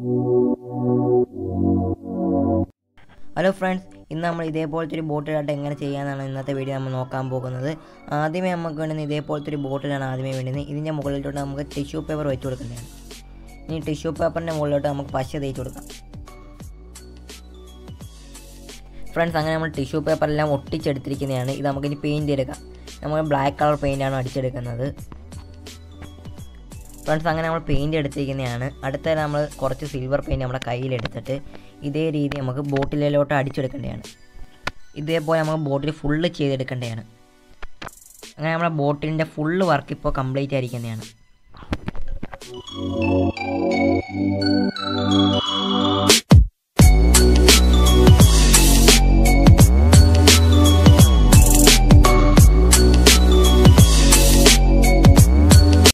hello friends ഇന്ന് നമ്മൾ ഇതേപോലത്തെ ഒരു ബോട്ടിലായിട്ട് എങ്ങനെ ചെയ്യാമെന്നാണ് ഇന്നത്തെ വീഡിയോ നമ്മൾ നോക്കാൻ പോകുന്നത് ആദ്യമേ നമുക്ക് വേണ്ടുന്ന ഇതേപോലത്തെ ഒരു ബോട്ടിലാണ് ആദ്യമേ വേണ്ടുന്നത് ഇതിൻ്റെ മുകളിലോട്ട് നമുക്ക് ടിഷ്യൂ പേപ്പർ വെച്ച് കൊടുക്കേണ്ടതാണ് ഇനി ടിഷ്യൂ പേപ്പറിൻ്റെ മുകളിലോട്ട് നമുക്ക് പശ തേച്ച് കൊടുക്കാം ഫ്രണ്ട്സ് അങ്ങനെ നമ്മൾ ടിഷ്യൂ പേപ്പറെല്ലാം ഒട്ടിച്ചെടുത്തിരിക്കുന്നതാണ് ഇത് നമുക്കിനി പെയിൻറ് എടുക്കാം നമ്മൾ ബ്ലാക്ക് കളർ പെയിൻ്റാണ് അടിച്ചെടുക്കുന്നത് ഫ്രണ്ട്സ് അങ്ങനെ നമ്മൾ പെയിൻറ് എടുത്തിരിക്കുന്നതാണ് അടുത്ത നമ്മൾ കുറച്ച് സിൽവർ പെയിൻറ് നമ്മുടെ കയ്യിലെടുത്തിട്ട് ഇതേ രീതി നമുക്ക് ബോട്ടിലോട്ട് അടിച്ചെടുക്കേണ്ടതാണ് ഇതേപോലെ നമുക്ക് ബോട്ടിൽ ഫുള്ള് ചെയ്തെടുക്കേണ്ടതാണ് അങ്ങനെ നമ്മുടെ ബോട്ടിലിൻ്റെ ഫുള്ള് വർക്ക് ഇപ്പോൾ കംപ്ലീറ്റ് ആയിരിക്കുന്നതാണ്